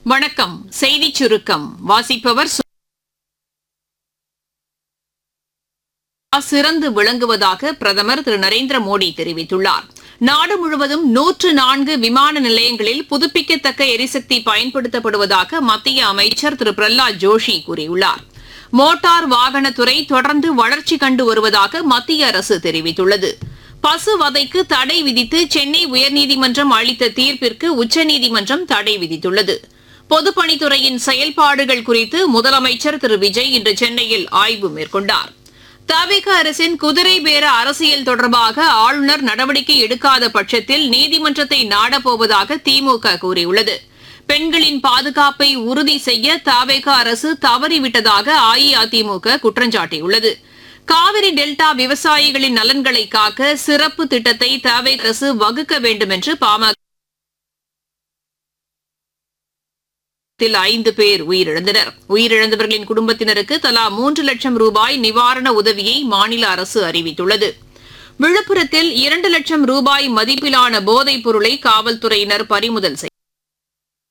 வணக்கம் செய்திச் சுருக்கம் வாசிப்பவர் சு- சிறந்து விளங்குவதாக பிரதமர் திரு நரேந்திர மோடி தெரிவித்துள்ளார் நாடு முழுவதும் நூற்று நான்கு விமான நிலையங்களில் புதுப்பிக்கத்தக்க எரிசக்தி பயன்படுத்தப்படுவதாக மத்திய அமைச்சர் திரு பிரஹ்லாத் ஜோஷி கூறியுள்ளார் மோட்டார் வாகனத்துறை தொடர்ந்து வளர்ச்சி கண்டு வருவதாக மத்திய அரசு தெரிவித்துள்ளது பசு வதைக்கு தடை விதித்து சென்னை உயர்நீதிமன்றம் அளித்த தீர்ப்பிற்கு உச்சநீதிமன்றம் தடை விதித்துள்ளது பொதுப்பணித்துறையின் செயல்பாடுகள் குறித்து முதலமைச்சர் திரு விஜய் இன்று சென்னையில் ஆய்வு மேற்கொண்டார் தவிக அரசின் குதிரை பேர அரசியல் தொடர்பாக ஆளுநர் நடவடிக்கை எடுக்காத பட்சத்தில் நீதிமன்றத்தை நாடப்போவதாக திமுக கூறியுள்ளது பெண்களின் பாதுகாப்பை உறுதி செய்ய தவேக அரசு தவறிவிட்டதாக அஇஅதிமுக குற்றஞ்சாட்டியுள்ளது காவிரி டெல்டா விவசாயிகளின் நலன்களை காக்க சிறப்பு திட்டத்தை தவேக அரசு வகுக்க வேண்டும் என்று பாமக விபத்தில் ஐந்து பேர் உயிரிழந்தனர் உயிரிழந்தவர்களின் குடும்பத்தினருக்கு தலா மூன்று லட்சம் ரூபாய் நிவாரண உதவியை மாநில அரசு அறிவித்துள்ளது விழுப்புரத்தில் இரண்டு லட்சம் ரூபாய் மதிப்பிலான போதைப் பொருளை காவல்துறையினர் பறிமுதல் செய்தனர்